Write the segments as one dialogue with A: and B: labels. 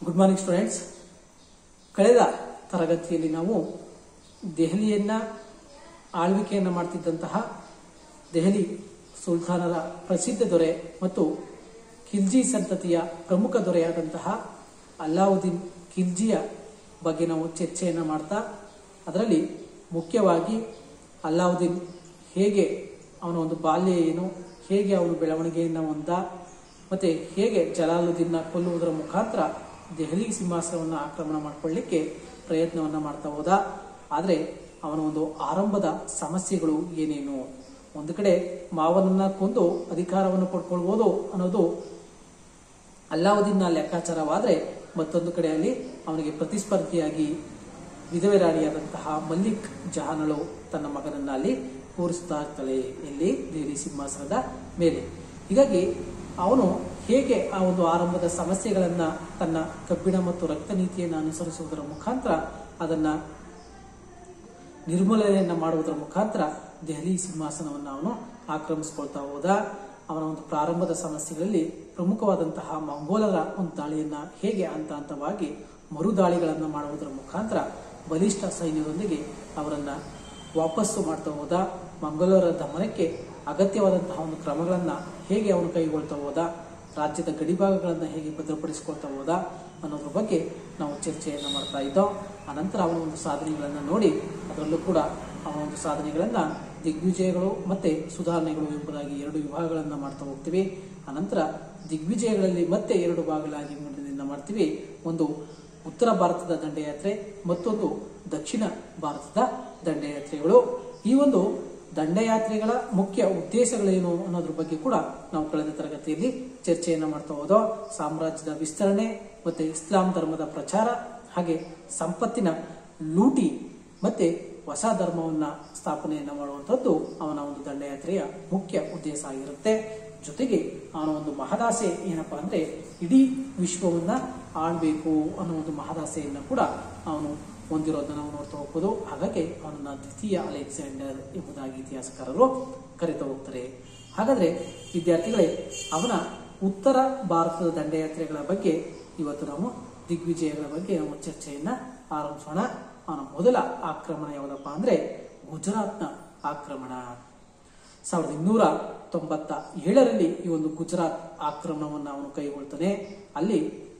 A: good morning students ಕಳೆದ ತರಗತಿಯಲ್ಲಿ ನಾವು ದೆಹಲಿಯನ್ನ ಆಳ್ವಿಕೆಯನ್ನು ಮಾಡ್ತಿದ್ದಂತಹ ದೆಹಲಿ ಸುಲ್ತಾನರ ಪ್ರಸಿದ್ಧ ದೊರೆ ಮತ್ತು ಖಿಲ್ಜಿ ಸಂತತಿಯ ಪ್ರಮುಖ ದೊರೆಯಾದಂತಹ ಅಲ್ಲಾವುದ್ದೀನ್ ಖಿಲ್ಜಿಯ ಬಗ್ಗೆ ನಾವು ಚರ್ಚೆಯನ್ನು ಮಾಡ್ತಾ ಅದರಲ್ಲಿ ಮುಖ್ಯವಾಗಿ ಅಲ್ಲಾವುದ್ದೀನ್ ಹೇಗೆ ಅವನ ಒಂದು ಬಾಲ್ಯ ಏನು ಹೇಗೆ ಅವನು ಬೆಳವಣಿಗೆಯನ್ನು ಹೊಂದ ಮತ್ತೆ ಹೇಗೆ ಜಲಾಲುದ್ದೀನ್ನ ಕೊಲ್ಲುವುದರ ಮುಖಾಂತರ ದೆಹಲಿ ಸಿಂಹಾಸನವನ್ನು ಆಕ್ರಮಣ ಮಾಡಿಕೊಳ್ಳಿಕ್ಕೆ ಪ್ರಯತ್ನವನ್ನ ಮಾಡ್ತಾ ಹೋದ ಆದರೆ ಅವನ ಒಂದು ಆರಂಭದ ಸಮಸ್ಯೆಗಳು ಏನೇನು ಒಂದು ಕಡೆ ಮಾವನನ್ನ ಕೊಂದು ಅಧಿಕಾರವನ್ನು ಪಡ್ಕೊಳ್ಬೋದು ಅನ್ನೋದು ಅಲ್ಲಾವುದ್ದೀನ್ನ ಲೆಕ್ಕಾಚಾರವಾದ್ರೆ ಮತ್ತೊಂದು ಕಡೆಯಲ್ಲಿ ಅವನಿಗೆ ಪ್ರತಿಸ್ಪರ್ಧಿಯಾಗಿ ವಿಧವೆ ರಾಣಿಯಾದಂತಹ ಮಲ್ಲಿಕ್ ಜಹಾನಳು ತನ್ನ ಮಗನನ್ನ ಅಲ್ಲಿ ಕೂರಿಸ್ತಾ ಇರ್ತಾಳೆ ಇಲ್ಲಿ ದೇವಿ ಸಿಂಹಾಸನದ ಮೇಲೆ ಹೀಗಾಗಿ ಅವನು ಹೇಗೆ ಆ ಒಂದು ಆರಂಭದ ಸಮಸ್ಯೆಗಳನ್ನ ತನ್ನ ಕಬ್ಬಿಣ ಮತ್ತು ರಕ್ತ ನೀತಿಯನ್ನು ಅನುಸರಿಸುವುದರ ಮುಖಾಂತರ ಅದನ್ನ ನಿರ್ಮೂಲನೆಯನ್ನ ಮಾಡುವುದರ ಮುಖಾಂತರ ದೆಹಲಿ ಸಿಂಹಾಸನವನ್ನು ಅವನು ಆಕ್ರಮಿಸಿಕೊಳ್ತಾ ಹೋದ ಅವನ ಒಂದು ಪ್ರಾರಂಭದ ಸಮಸ್ಯೆಗಳಲ್ಲಿ ಪ್ರಮುಖವಾದಂತಹ ಮಂಗೋಲರ ಒಂದು ದಾಳಿಯನ್ನ ಹೇಗೆ ಹಂತ ಹಂತವಾಗಿ ಮರುದಾಳಿಗಳನ್ನು ಮಾಡುವುದರ ಮುಖಾಂತರ ಬಲಿಷ್ಠ ಸೈನ್ಯದೊಂದಿಗೆ ಅವರನ್ನ ವಾಪಸ್ಸು ಮಾಡ್ತಾ ಹೋದ ಮಂಗೋಲರ ದಮನಕ್ಕೆ ಅಗತ್ಯವಾದಂತಹ ಒಂದು ಕ್ರಮಗಳನ್ನ ಹೇಗೆ ಅವನು ಕೈಗೊಳ್ತಾ ಹೋದ ರಾಜ್ಯದ ಗಡಿಭಾಗಗಳನ್ನು ಹೇಗೆ ಭದ್ರಪಡಿಸಿಕೊಳ್ತಾ ಹೋದ ಅನ್ನೋದ್ರ ಬಗ್ಗೆ ನಾವು ಚರ್ಚೆಯನ್ನು ಮಾಡ್ತಾ ಇದ್ದೋ ಅನಂತರ ಅವನ ಒಂದು ಸಾಧನೆಗಳನ್ನು ನೋಡಿ ಅದರಲ್ಲೂ ಕೂಡ ಅವನ ಒಂದು ಸಾಧನೆಗಳನ್ನ ದಿಗ್ವಿಜಯಗಳು ಮತ್ತೆ ಸುಧಾರಣೆಗಳು ಎಂಬುದಾಗಿ ಎರಡು ವಿಭಾಗಗಳನ್ನ ಮಾಡ್ತಾ ಹೋಗ್ತೀವಿ ಅನಂತರ ದಿಗ್ವಿಜಯಗಳಲ್ಲಿ ಮತ್ತೆ ಎರಡು ಭಾಗಗಳಾಗಿ ವಿಂಗಡಣೆಯನ್ನ ಮಾಡ್ತೀವಿ ಒಂದು ಉತ್ತರ ಭಾರತದ ದಂಡಯಾತ್ರೆ ಮತ್ತೊಂದು ದಕ್ಷಿಣ ಭಾರತದ ದಂಡಯಾತ್ರೆಗಳು ಈ ಒಂದು ದಂಡಯಾತ್ರೆಗಳ ಮುಖ್ಯ ಉದ್ದೇಶಗಳೇನು ಅನ್ನೋದ್ರ ಬಗ್ಗೆ ಕೂಡ ನಾವು ಕಳೆದ ತರಗತಿಯಲ್ಲಿ ಚರ್ಚೆಯನ್ನ ಮಾಡ್ತಾ ಹೋದೋ ಸಾಮ್ರಾಜ್ಯದ ವಿಸ್ತರಣೆ ಮತ್ತೆ ಇಸ್ಲಾಂ ಧರ್ಮದ ಪ್ರಚಾರ ಹಾಗೆ ಸಂಪತ್ತಿನ ಲೂಟಿ ಮತ್ತೆ ಹೊಸ ಧರ್ಮವನ್ನ ಸ್ಥಾಪನೆಯನ್ನ ಮಾಡುವಂಥದ್ದು ಅವನ ಒಂದು ದಂಡಯಾತ್ರೆಯ ಮುಖ್ಯ ಉದ್ದೇಶ ಆಗಿರುತ್ತೆ ಜೊತೆಗೆ ಅವನ ಒಂದು ಮಹದಾಸೆ ಏನಪ್ಪಾ ಅಂದ್ರೆ ಇಡೀ ವಿಶ್ವವನ್ನ ಆಳ್ಬೇಕು ಅನ್ನೋ ಒಂದು ಮಹದಾಸೆಯನ್ನ ಕೂಡ ಅವನು ಹೊಂದಿರೋದನ್ನ ನಾವು ನೋಡ್ತಾ ಹೋಗ್ಬೋದು ಹಾಗಾಗಿ ಅವನನ್ನ ದ್ವಿತೀಯ ಅಲೆಕ್ಸಾಂಡರ್ ಎಂಬುದಾಗಿ ಇತಿಹಾಸಕಾರರು ಕರೀತಾ ಹೋಗ್ತಾರೆ ಹಾಗಾದ್ರೆ ವಿದ್ಯಾರ್ಥಿಗಳೇ ಅವನ ಉತ್ತರ ಭಾರತದ ದಂಡಯಾತ್ರೆಗಳ ಬಗ್ಗೆ ಇವತ್ತು ನಾವು ದಿಗ್ವಿಜಯಗಳ ಬಗ್ಗೆ ನಾವು ಚರ್ಚೆಯನ್ನ ಆರಂಭಿಸೋಣ ಅವನ ಮೊದಲ ಆಕ್ರಮಣ ಯಾವುದಪ್ಪ ಅಂದ್ರೆ ಗುಜರಾತ್ನ ಆಕ್ರಮಣ ಸಾವಿರದ ಇನ್ನೂರ ತೊಂಬತ್ತ ಏಳರಲ್ಲಿ ಈ ಒಂದು ಗುಜರಾತ್ ಆಕ್ರಮಣವನ್ನು ಅವನು ಕೈಗೊಳ್ತಾನೆ ಅಲ್ಲಿ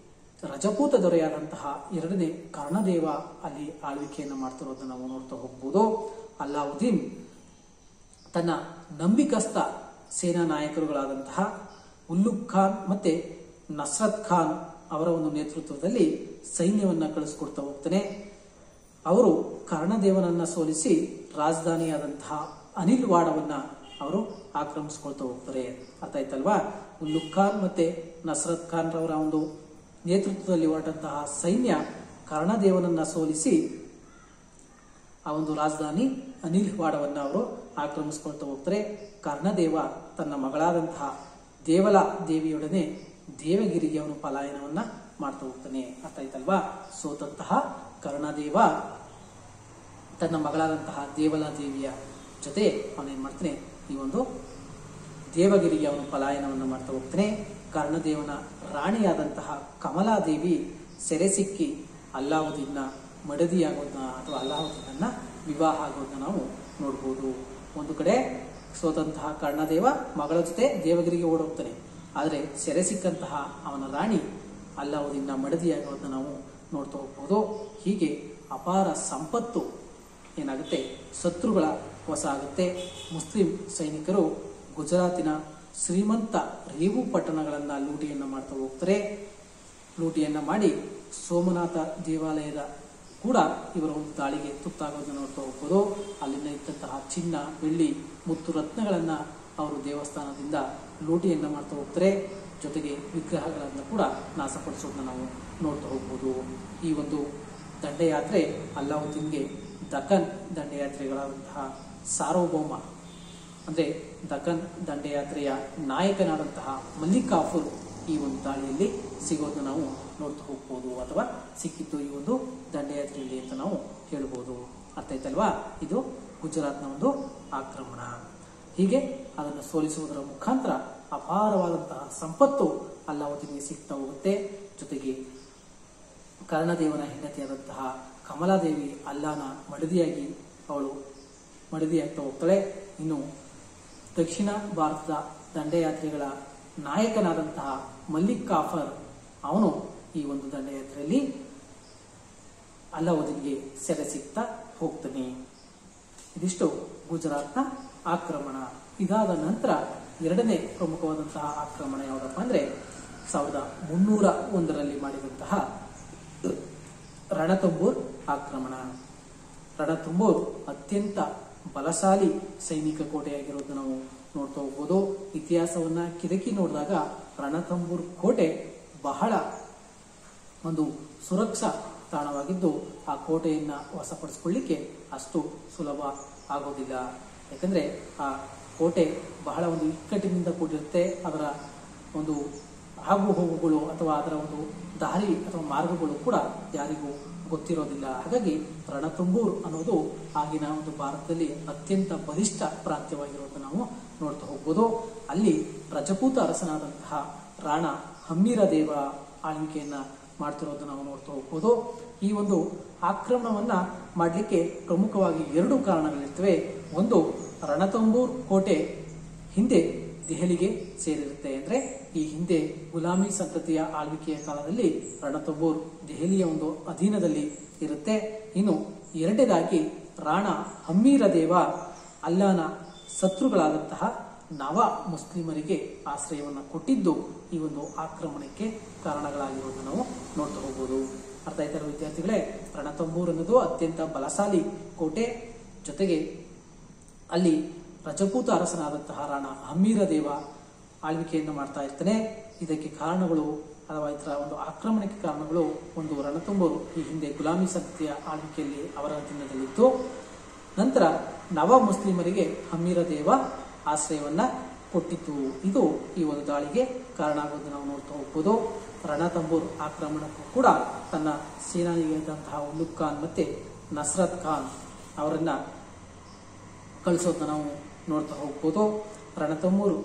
A: ರಜಪೂತ ದೊರೆಯಾದಂತಹ ಎರಡನೇ ಕರ್ಣದೇವ ಅಲ್ಲಿ ಆಳ್ವಿಕೆಯನ್ನು ಮಾಡ್ತಿರೋದನ್ನ ನಾವು ನೋಡ್ತಾ ಹೋಗ್ಬೋದು ಅಲ್ಲಾವುದ್ದೀನ್ ತನ್ನ ನಂಬಿಕಸ್ಥ ಸೇನಾ ನಾಯಕರುಗಳಾದಂತಹ ಉಲ್ಲುಕ್ ಖಾನ್ ಮತ್ತೆ ನಸ್ರತ್ ಖಾನ್ ಅವರ ಒಂದು ನೇತೃತ್ವದಲ್ಲಿ ಸೈನ್ಯವನ್ನ ಕಳಿಸ್ಕೊಡ್ತಾ ಹೋಗ್ತಾನೆ ಅವರು ಕರ್ಣದೇವನನ್ನ ಸೋಲಿಸಿ ರಾಜಧಾನಿಯಾದಂತಹ ಅನಿಲ್ ವಾಡವನ್ನ ಅವರು ಆಕ್ರಮಿಸ್ಕೊಳ್ತಾ ಹೋಗ್ತಾರೆ ಅರ್ಥ ಆಯ್ತಲ್ವಾ ಉಲ್ಲುಕ್ ಖಾನ್ ಮತ್ತೆ ನಸ್ರತ್ ಖಾನ್ ರವರ ಒಂದು ನೇತೃತ್ವದಲ್ಲಿ ಹೊರಟಂತಹ ಸೈನ್ಯ ಕರ್ಣದೇವನನ್ನ ಸೋಲಿಸಿ ಆ ಒಂದು ರಾಜಧಾನಿ ಅನಿಲ್ ವಾಡವನ್ನ ಅವರು ಆಕ್ರಮಿಸ್ಕೊಳ್ತಾ ಹೋಗ್ತಾರೆ ಕರ್ಣದೇವ ತನ್ನ ಮಗಳಾದಂತಹ ದೇವಲ ದೇವಿಯೊಡನೆ ದೇವಗಿರಿಗೆ ಅವನು ಪಲಾಯನವನ್ನ ಮಾಡ್ತಾ ಹೋಗ್ತಾನೆ ಅರ್ಥ ಆಯ್ತಲ್ವಾ ಸೋತಂತಹ ಕರ್ಣದೇವ ತನ್ನ ಮಗಳಾದಂತಹ ದೇವಲ ದೇವಿಯ ಜೊತೆ ಅವನೇನ್ ಮಾಡ್ತಾನೆ ಈ ಒಂದು ದೇವಗಿರಿಗೆ ಅವನು ಪಲಾಯನವನ್ನು ಮಾಡ್ತಾ ಹೋಗ್ತಾನೆ ಕರ್ಣದೇವನ ರಾಣಿಯಾದಂತಹ ಕಮಲಾದೇವಿ ಸೆರೆ ಸಿಕ್ಕಿ ಅಲ್ಲಾವುದ್ದೀನ್ನ ಮಡದಿಯಾಗೋದನ್ನ ಅಥವಾ ಅಲ್ಲಾವುದ್ದೀನನ್ನ ವಿವಾಹ ಆಗೋದನ್ನ ನಾವು ನೋಡ್ಬೋದು ಒಂದು ಕಡೆ ಸೋತಂತಹ ಕರ್ಣದೇವ ಮಗಳ ಜೊತೆ ದೇವಗಿರಿಗೆ ಓಡೋಗ್ತಾನೆ ಆದರೆ ಸೆರೆ ಸಿಕ್ಕಂತಹ ಅವನ ರಾಣಿ ಅಲ್ಲಾವುದ್ದೀನ್ನ ಮಡದಿಯಾಗೋದನ್ನ ನಾವು ನೋಡ್ತಾ ಹೋಗ್ಬೋದು ಹೀಗೆ ಅಪಾರ ಸಂಪತ್ತು ಏನಾಗುತ್ತೆ ಶತ್ರುಗಳ ವಶ ಆಗುತ್ತೆ ಮುಸ್ಲಿಂ ಸೈನಿಕರು ಗುಜರಾತಿನ ಶ್ರೀಮಂತ ರೇವು ಪಟ್ಟಣಗಳನ್ನ ಲೂಟಿಯನ್ನ ಮಾಡ್ತಾ ಹೋಗ್ತಾರೆ ಲೂಟಿಯನ್ನ ಮಾಡಿ ಸೋಮನಾಥ ದೇವಾಲಯದ ಕೂಡ ಇವರ ಒಂದು ದಾಳಿಗೆ ತುತ್ತಾಗೋದನ್ನ ನೋಡ್ತಾ ಹೋಗ್ಬೋದು ಅಲ್ಲಿನ ಇದ್ದಂತಹ ಚಿನ್ನ ಬೆಳ್ಳಿ ಮುತ್ತು ರತ್ನಗಳನ್ನ ಅವರು ದೇವಸ್ಥಾನದಿಂದ ಲೂಟಿಯನ್ನ ಮಾಡ್ತಾ ಹೋಗ್ತಾರೆ ಜೊತೆಗೆ ವಿಗ್ರಹಗಳನ್ನ ಕೂಡ ನಾಶಪಡಿಸೋದನ್ನ ನಾವು ನೋಡ್ತಾ ಹೋಗ್ಬೋದು ಈ ಒಂದು ದಂಡಯಾತ್ರೆ ಅಲ್ಲಾವುದ್ದೀನ್ಗೆ ದಖನ್ ದಂಡಯಾತ್ರೆಗಳಾದಂತಹ ಸಾರ್ವಭೌಮ ಅಂದ್ರೆ ದಖನ್ ದಂಡಯಾತ್ರೆಯ ನಾಯಕನಾದಂತಹ ಮಲ್ಲಿಕಾಫುರ್ ಈ ಒಂದು ದಾಳಿಯಲ್ಲಿ ಸಿಗೋದನ್ನ ನಾವು ನೋಡ್ತಾ ಹೋಗ್ಬೋದು ಅಥವಾ ಸಿಕ್ಕಿತ್ತು ಈ ಒಂದು ದಂಡಯಾತ್ರೆಯಲ್ಲಿ ಅಂತ ನಾವು ಹೇಳ್ಬೋದು ಅರ್ಥ ಆಯ್ತಲ್ವಾ ಇದು ಗುಜರಾತ್ನ ಒಂದು ಆಕ್ರಮಣ ಹೀಗೆ ಅದನ್ನು ಸೋಲಿಸುವುದರ ಮುಖಾಂತರ ಅಪಾರವಾದಂತಹ ಸಂಪತ್ತು ಅಲ್ಲಾವುದ್ದೀನಿಗೆ ಸಿಗ್ತಾ ಹೋಗುತ್ತೆ ಜೊತೆಗೆ ಕರ್ಣದೇವನ ಹೆಂಡತಿಯಾದಂತಹ ಕಮಲಾದೇವಿ ಅಲ್ಲಾನ ಮಡದಿಯಾಗಿ ಅವಳು ಮಡದಿಯಾಗ್ತಾ ಹೋಗ್ತಾಳೆ ಇನ್ನು ದಕ್ಷಿಣ ಭಾರತದ ದಂಡಯಾತ್ರೆಗಳ ನಾಯಕನಾದಂತಹ ಮಲ್ಲಿಕ್ ಕಾಫರ್ ಅವನು ಈ ಒಂದು ದಂಡಯಾತ್ರೆಯಲ್ಲಿ ಅಲ್ಲಾವುದ್ದೀನ್ಗೆ ಸೆರೆ ಸಿಗ್ತಾ ಹೋಗ್ತಾನೆ ಇದಿಷ್ಟು ಗುಜರಾತ್ನ ಆಕ್ರಮಣ ಇದಾದ ನಂತರ ಎರಡನೇ ಪ್ರಮುಖವಾದಂತಹ ಆಕ್ರಮಣ ಯಾವುದಪ್ಪ ಅಂದ್ರೆ ಸಾವಿರದ ಮುನ್ನೂರ ಒಂದರಲ್ಲಿ ಮಾಡಿದಂತಹ ರಣತಂಬೂರ್ ಆಕ್ರಮಣ ರಣತಂಬೂರ್ ಅತ್ಯಂತ ಬಲಶಾಲಿ ಸೈನಿಕ ಕೋಟೆಯಾಗಿರೋದು ನಾವು ನೋಡ್ತಾ ಹೋಗ್ಬೋದು ಇತಿಹಾಸವನ್ನ ಕಿದಕಿ ನೋಡಿದಾಗ ರಣತಂಬೂರ್ ಕೋಟೆ ಬಹಳ ಒಂದು ಸುರಕ್ಷಾ ತಾಣವಾಗಿದ್ದು ಆ ಕೋಟೆಯನ್ನ ವಶಪಡಿಸಿಕೊಳ್ಳಿಕ್ಕೆ ಅಷ್ಟು ಸುಲಭ ಆಗೋದಿಲ್ಲ ಯಾಕಂದ್ರೆ ಆ ಕೋಟೆ ಬಹಳ ಒಂದು ಇಕ್ಕಟ್ಟಿನಿಂದ ಕೂಡಿರುತ್ತೆ ಅದರ ಒಂದು ಆಗು ಹೋಗುಗಳು ಅಥವಾ ಅದರ ಒಂದು ದಾರಿ ಅಥವಾ ಮಾರ್ಗಗಳು ಕೂಡ ಯಾರಿಗೂ ಗೊತ್ತಿರೋದಿಲ್ಲ ಹಾಗಾಗಿ ರಣತುಂಬೂರ್ ಅನ್ನೋದು ಆಗಿನ ಒಂದು ಭಾರತದಲ್ಲಿ ಅತ್ಯಂತ ಬಲಿಷ್ಠ ಪ್ರಾಂತ್ಯವಾಗಿರೋದನ್ನ ನಾವು ನೋಡ್ತಾ ಹೋಗ್ಬೋದು ಅಲ್ಲಿ ರಜಪೂತ ಅರಸನಾದಂತಹ ರಾಣ ಹಮ್ಮೀರ ದೇವ ಆಳ್ವಿಕೆಯನ್ನ ಮಾಡ್ತಿರೋದನ್ನ ನಾವು ನೋಡ್ತಾ ಹೋಗ್ಬೋದು ಈ ಒಂದು ಆಕ್ರಮಣವನ್ನ ಮಾಡಲಿಕ್ಕೆ ಪ್ರಮುಖವಾಗಿ ಎರಡು ಕಾರಣಗಳಿರ್ತವೆ ಒಂದು ರಣತಂಬೂರ್ ಕೋಟೆ ಹಿಂದೆ ದೆಹಲಿಗೆ ಸೇರಿರುತ್ತೆ ಅಂದ್ರೆ ಈ ಹಿಂದೆ ಗುಲಾಮಿ ಸಂತತಿಯ ಆಳ್ವಿಕೆಯ ಕಾಲದಲ್ಲಿ ರಣತಂಬೂರ್ ದೆಹಲಿಯ ಒಂದು ಅಧೀನದಲ್ಲಿ ಇರುತ್ತೆ ಇನ್ನು ಎರಡನೇದಾಗಿ ರಾಣ ಹಮ್ಮೀರ ದೇವ ಅಲ್ಲಾನ ಶತ್ರುಗಳಾದಂತಹ ನವ ಮುಸ್ಲಿಮರಿಗೆ ಆಶ್ರಯವನ್ನು ಕೊಟ್ಟಿದ್ದು ಈ ಒಂದು ಆಕ್ರಮಣಕ್ಕೆ ಕಾರಣಗಳಾಗಿರುವುದನ್ನು ನಾವು ನೋಡ್ತಾ ಹೋಗ್ಬೋದು ಅರ್ಥ ಆಯ್ತಾರ ವಿದ್ಯಾರ್ಥಿಗಳೇ ರಣತಂಬೂರ್ ಅನ್ನೋದು ಅತ್ಯಂತ ಬಲಶಾಲಿ ಕೋಟೆ ಜೊತೆಗೆ ಅಲ್ಲಿ ರಜಪೂತ ಅರಸನಾದಂತಹ ರಾಣ ಹಮ್ಮೀರ ದೇವ ಆಳ್ವಿಕೆಯನ್ನು ಮಾಡ್ತಾ ಇರ್ತಾನೆ ಇದಕ್ಕೆ ಕಾರಣಗಳು ಅಥವಾ ಇದರ ಒಂದು ಆಕ್ರಮಣಕ್ಕೆ ಕಾರಣಗಳು ಒಂದು ರಣತುಂಬರು ಈ ಹಿಂದೆ ಗುಲಾಮಿ ಸಂತತಿಯ ಆಳ್ವಿಕೆಯಲ್ಲಿ ಅವರ ಅಧೀನದಲ್ಲಿತ್ತು ನಂತರ ನವ ಮುಸ್ಲಿಮರಿಗೆ ಹಮ್ಮೀರ ದೇವ ಆಶ್ರಯವನ್ನ ಕೊಟ್ಟಿತ್ತು ಇದು ಈ ಒಂದು ದಾಳಿಗೆ ಕಾರಣ ಆಗೋದನ್ನು ನಾವು ನೋಡ್ತಾ ಹೋಗ್ಬೋದು ರಣತಂಬೂರ್ ಆಕ್ರಮಣಕ್ಕೂ ಕೂಡ ತನ್ನ ಸೇನಾನಿಯಾದಂತಹ ಉಲ್ಲುಕ್ ಖಾನ್ ಮತ್ತೆ ನಸ್ರತ್ ಖಾನ್ ಅವರನ್ನ ಕಳಿಸೋದನ್ನ ನಾವು ನೋಡ್ತಾ ಹೋಗ್ಬೋದು ರಣತಂಬೂರು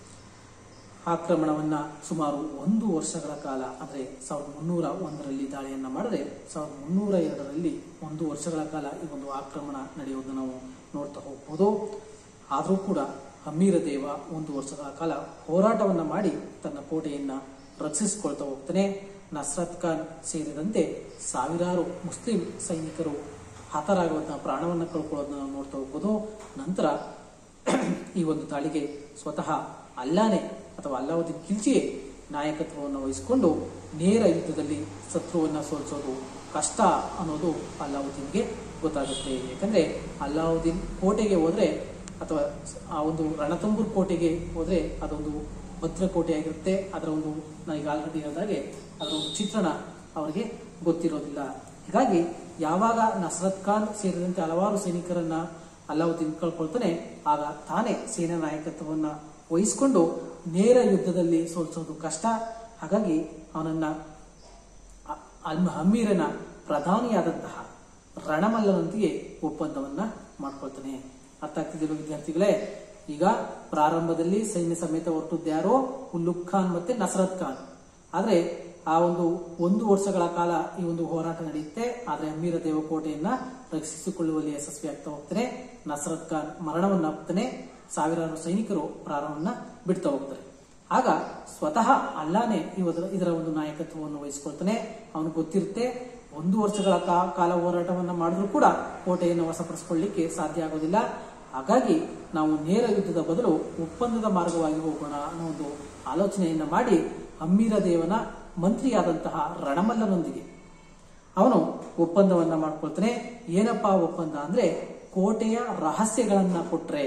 A: ಆಕ್ರಮಣವನ್ನ ಸುಮಾರು ಒಂದು ವರ್ಷಗಳ ಕಾಲ ಅಂದ್ರೆ ಸಾವಿರದ ಮುನ್ನೂರ ಒಂದರಲ್ಲಿ ದಾಳಿಯನ್ನ ಮಾಡಿದ್ರೆ ಸಾವಿರದ ಮುನ್ನೂರ ಎರಡರಲ್ಲಿ ಒಂದು ವರ್ಷಗಳ ಕಾಲ ಈ ಒಂದು ಆಕ್ರಮಣ ನಡೆಯುವುದನ್ನು ನಾವು ನೋಡ್ತಾ ಹೋಗ್ಬೋದು ಆದರೂ ಕೂಡ ಹಮ್ಮೀರ ದೇವ ಒಂದು ವರ್ಷಗಳ ಕಾಲ ಹೋರಾಟವನ್ನ ಮಾಡಿ ತನ್ನ ಕೋಟೆಯನ್ನ ರಕ್ಷಿಸಿಕೊಳ್ತಾ ಹೋಗ್ತಾನೆ ನಸ್ರತ್ ಖಾನ್ ಸೇರಿದಂತೆ ಸಾವಿರಾರು ಮುಸ್ಲಿಂ ಸೈನಿಕರು ಹತರಾಗುವಂತಹ ಪ್ರಾಣವನ್ನು ಕಳ್ಕೊಳ್ಳೋದನ್ನ ನಾವು ನೋಡ್ತಾ ಹೋಗ್ಬೋದು ನಂತರ ಈ ಒಂದು ದಾಳಿಗೆ ಸ್ವತಃ ಅಲ್ಲಾನೆ ಅಥವಾ ಅಲ್ಲಾವುದ್ದೀನ್ ಖಿಲ್ಜಿಯೇ ನಾಯಕತ್ವವನ್ನು ವಹಿಸಿಕೊಂಡು ನೇರ ಯುದ್ಧದಲ್ಲಿ ಶತ್ರುವನ್ನ ಸೋಲಿಸೋದು ಕಷ್ಟ ಅನ್ನೋದು ಅಲ್ಲಾವುದ್ದೀನ್ಗೆ ಗೊತ್ತಾಗುತ್ತೆ ಯಾಕಂದ್ರೆ ಅಲ್ಲಾವುದ್ದೀನ್ ಕೋಟೆಗೆ ಹೋದ್ರೆ ಅಥವಾ ಆ ಒಂದು ರಣತಂಬೂರ್ ಕೋಟೆಗೆ ಹೋದ್ರೆ ಅದೊಂದು ಭದ್ರ ಕೋಟೆಯಾಗಿರುತ್ತೆ ಅದರ ಒಂದು ನನಗೆ ಆಲ್ರೆಡಿ ಹೇಳಿದಾಗೆ ಅದರ ಒಂದು ಚಿತ್ರಣ ಅವರಿಗೆ ಗೊತ್ತಿರೋದಿಲ್ಲ ಹೀಗಾಗಿ ಯಾವಾಗ ನಸ್ರತ್ ಖಾನ್ ಸೇರಿದಂತೆ ಹಲವಾರು ಸೈನಿಕರನ್ನ ಅಲ್ಲಾವುದ್ದೀನ್ ಕಳ್ಕೊಳ್ತಾನೆ ಆಗ ತಾನೇ ಸೇನಾ ನಾಯಕತ್ವವನ್ನ ವಹಿಸಿಕೊಂಡು ನೇರ ಯುದ್ಧದಲ್ಲಿ ಸೋಲಿಸೋದು ಕಷ್ಟ ಹಾಗಾಗಿ ಅವನನ್ನ ಅ- ಅಲ್ ಹಮ್ಮೀರನ ಪ್ರಧಾನಿಯಾದಂತಹ ರಣಮಲ್ಲನೊಂದಿಗೆ ಒಪ್ಪಂದವನ್ನ ಮಾಡ್ಕೊಳ್ತಾನೆ ಅರ್ಥ ಆಗ್ತಿದ್ದಿಲ್ಲ ವಿದ್ಯಾರ್ಥಿಗಳೇ ಈಗ ಪ್ರಾರಂಭದಲ್ಲಿ ಸೈನ್ಯ ಸಮೇತ ಹೊರಟದ್ದು ಯಾರೋ ಉಲ್ಲುಕ್ ಖಾನ್ ಮತ್ತೆ ನಸರತ್ ಖಾನ್ ಆದ್ರೆ ಆ ಒಂದು ಒಂದು ವರ್ಷಗಳ ಕಾಲ ಈ ಒಂದು ಹೋರಾಟ ನಡೆಯುತ್ತೆ ಆದ್ರೆ ಅಮೀರ ದೇವಕೋಟೆಯನ್ನ ರಕ್ಷಿಸಿಕೊಳ್ಳುವಲ್ಲಿ ಯಶಸ್ವಿ ಆಗ್ತಾ ಹೋಗ್ತಾನೆ ನಸರತ್ ಖಾನ್ ಮರಣವನ್ನ ಹೋಗ್ತಾನೆ ಸಾವಿರಾರು ಸೈನಿಕರು ಪ್ರಾರಂಭವನ್ನ ಬಿಡ್ತಾ ಹೋಗ್ತಾರೆ ಆಗ ಸ್ವತಃ ಅಲ್ಲಾನೆ ಇವರ ಇದರ ಒಂದು ನಾಯಕತ್ವವನ್ನು ವಹಿಸಿಕೊಳ್ತಾನೆ ಅವನಿಗೆ ಗೊತ್ತಿರುತ್ತೆ ಒಂದು ವರ್ಷಗಳ ಕಾ- ಕಾಲ ಹೋರಾಟವನ್ನ ಮಾಡಿದ್ರು ಕೂಡ ಕೋಟೆಯನ್ನು ವಶಪಡಿಸಿಕೊಳ್ಳಿಕ್ಕೆ ಸಾಧ್ಯ ಆಗೋದಿಲ್ಲ ಹಾಗಾಗಿ ನಾವು ನೇರ ಯುದ್ಧದ ಬದಲು ಒಪ್ಪಂದದ ಮಾರ್ಗವಾಗಿ ಹೋಗೋಣ ಅನ್ನೋ ಒಂದು ಆಲೋಚನೆಯನ್ನ ಮಾಡಿ ಹಮ್ಮೀರ ದೇವನ ಮಂತ್ರಿಯಾದಂತಹ ರಣಮಲ್ಲನೊಂದಿಗೆ ಅವನು ಒಪ್ಪಂದವನ್ನ ಮಾಡ್ಕೊಳ್ತಾನೆ ಏನಪ್ಪಾ ಒಪ್ಪಂದ ಅಂದ್ರೆ ಕೋಟೆಯ ರಹಸ್ಯಗಳನ್ನ ಕೊಟ್ರೆ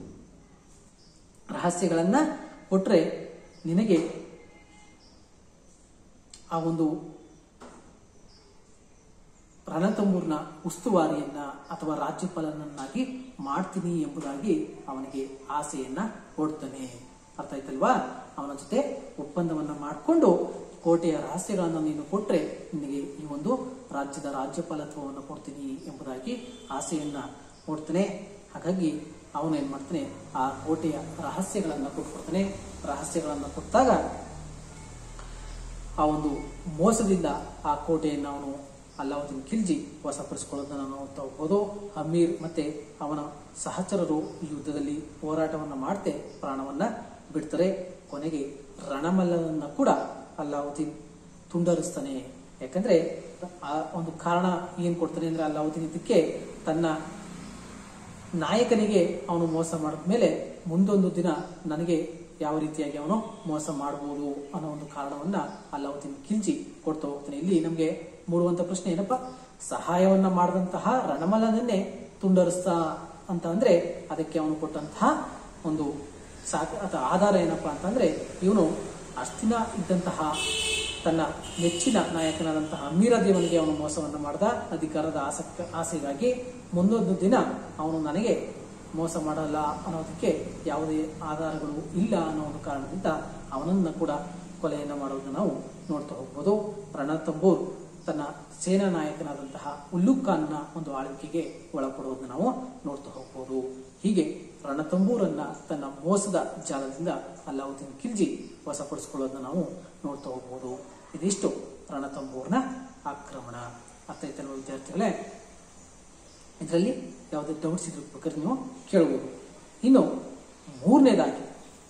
A: ರಹಸ್ಯಗಳನ್ನ ಕೊಟ್ರೆ ನಿನಗೆ ಆ ಒಂದು ರಣತಂಬೂರ್ನ ಉಸ್ತುವಾರಿಯನ್ನ ಅಥವಾ ರಾಜ್ಯಪಾಲನನ್ನಾಗಿ ಮಾಡ್ತೀನಿ ಎಂಬುದಾಗಿ ಅವನಿಗೆ ಆಸೆಯನ್ನ ಕೊಡ್ತಾನೆ ಅರ್ಥ ಆಯ್ತಲ್ವಾ ಅವನ ಜೊತೆ ಒಪ್ಪಂದವನ್ನ ಮಾಡಿಕೊಂಡು ಕೋಟೆಯ ರಹಸ್ಯಗಳನ್ನು ನೀನು ಕೊಟ್ರೆ ನಿನಗೆ ಈ ಒಂದು ರಾಜ್ಯದ ರಾಜ್ಯಪಾಲತ್ವವನ್ನು ಕೊಡ್ತೀನಿ ಎಂಬುದಾಗಿ ಆಸೆಯನ್ನ ಕೊಡ್ತಾನೆ ಹಾಗಾಗಿ ಅವನು ಏನ್ ಮಾಡ್ತಾನೆ ಆ ಕೋಟೆಯ ರಹಸ್ಯಗಳನ್ನ ಕೊಟ್ಕೊಡ್ತಾನೆ ರಹಸ್ಯಗಳನ್ನ ಕೊಟ್ಟಾಗ ಆ ಒಂದು ಮೋಸದಿಂದ ಆ ಕೋಟೆಯನ್ನು ಅವನು ಅಲ್ಲಾವುದ್ದೀನ್ ಖಿಲ್ಜಿ ವಶಪಡಿಸಿಕೊಳ್ಳೋದನ್ನು ನಾವು ನೋಡ್ತಾ ಹೋಗ್ಬೋದು ಅಮೀರ್ ಮತ್ತೆ ಅವನ ಸಹಚರರು ಈ ಯುದ್ಧದಲ್ಲಿ ಹೋರಾಟವನ್ನ ಮಾಡ್ತೆ ಪ್ರಾಣವನ್ನ ಬಿಡ್ತಾರೆ ಕೊನೆಗೆ ರಣಮಲ್ಲನನ್ನ ಕೂಡ ಅಲ್ಲಾವುದ್ದೀನ್ ತುಂಡರಿಸ್ತಾನೆ ಯಾಕಂದ್ರೆ ಆ ಒಂದು ಕಾರಣ ಏನ್ ಕೊಡ್ತಾನೆ ಅಂದ್ರೆ ಅಲ್ಲಾವುದ್ದೀನ್ ಇದಕ್ಕೆ ತನ್ನ ನಾಯಕನಿಗೆ ಅವನು ಮೋಸ ಮಾಡಿದ್ಮೇಲೆ ಮುಂದೊಂದು ದಿನ ನನಗೆ ಯಾವ ರೀತಿಯಾಗಿ ಅವನು ಮೋಸ ಮಾಡಬಹುದು ಅನ್ನೋ ಒಂದು ಕಾರಣವನ್ನ ಅಲ್ಲಾವುದ್ದೀನ್ ಖಿಲ್ಜಿ ಕೊಡ್ತಾ ಹೋಗ್ತಾನೆ ಇಲ್ಲಿ ನಮಗೆ ಮೂಡುವಂತ ಪ್ರಶ್ನೆ ಏನಪ್ಪ ಸಹಾಯವನ್ನ ಮಾಡಿದಂತಹ ರಣಮಲ್ಲನನ್ನೇ ತುಂಡರಿಸ್ತಾ ಅಂತ ಅಂದ್ರೆ ಅದಕ್ಕೆ ಅವನು ಕೊಟ್ಟಂತಹ ಒಂದು ಸಾಕ ಅಥವಾ ಆಧಾರ ಏನಪ್ಪಾ ಅಂತಂದ್ರೆ ಇವನು ಅಷ್ಟಿನ ಇದ್ದಂತಹ ತನ್ನ ನೆಚ್ಚಿನ ನಾಯಕನಾದಂತಹ ಅಮೀರದೇವನಿಗೆ ಅವನು ಮೋಸವನ್ನು ಮಾಡಿದ ಅಧಿಕಾರದ ಆಸಕ್ತ ಆಸೆಗಾಗಿ ಮುಂದೊಂದು ದಿನ ಅವನು ನನಗೆ ಮೋಸ ಮಾಡಲ್ಲ ಅನ್ನೋದಕ್ಕೆ ಯಾವುದೇ ಆಧಾರಗಳು ಇಲ್ಲ ಅನ್ನೋ ಒಂದು ಕಾರಣದಿಂದ ಅವನನ್ನ ಕೂಡ ಕೊಲೆಯನ್ನ ಮಾಡೋದನ್ನ ನಾವು ನೋಡ್ತಾ ಹೋಗ್ಬೋದು ರಣತಂಬೂರ್ ತನ್ನ ಸೇನಾ ನಾಯಕನಾದಂತಹ ಉಲ್ಲುಕ್ ಖಾನ್ನ ಒಂದು ಆಳ್ವಿಕೆಗೆ ಒಳಪಡುವುದನ್ನು ನಾವು ನೋಡ್ತಾ ಹೋಗ್ಬೋದು ಹೀಗೆ ರಣತಂಬೂರನ್ನ ತನ್ನ ಮೋಸದ ಜಾಲದಿಂದ ಅಲ್ಲಾವುದ್ದೀನ್ ಖಿಲ್ಜಿ ವಶಪಡಿಸಿಕೊಳ್ಳೋದನ್ನ ನಾವು ನೋಡ್ತಾ ಹೋಗ್ಬೋದು ಇದಿಷ್ಟು ರಣತಂಬೂರ್ನ ಆಕ್ರಮಣ ಅರ್ಥ ಆಯ್ತಲ್ವ ವಿದ್ಯಾರ್ಥಿಗಳೇ ಇದರಲ್ಲಿ ಯಾವುದೇ ಡೌಟ್ಸ್ ಇದ್ರ ಬೇಕಾದ್ರೆ ನೀವು ಕೇಳಬಹುದು ಇನ್ನು ಮೂರನೇದಾಗಿ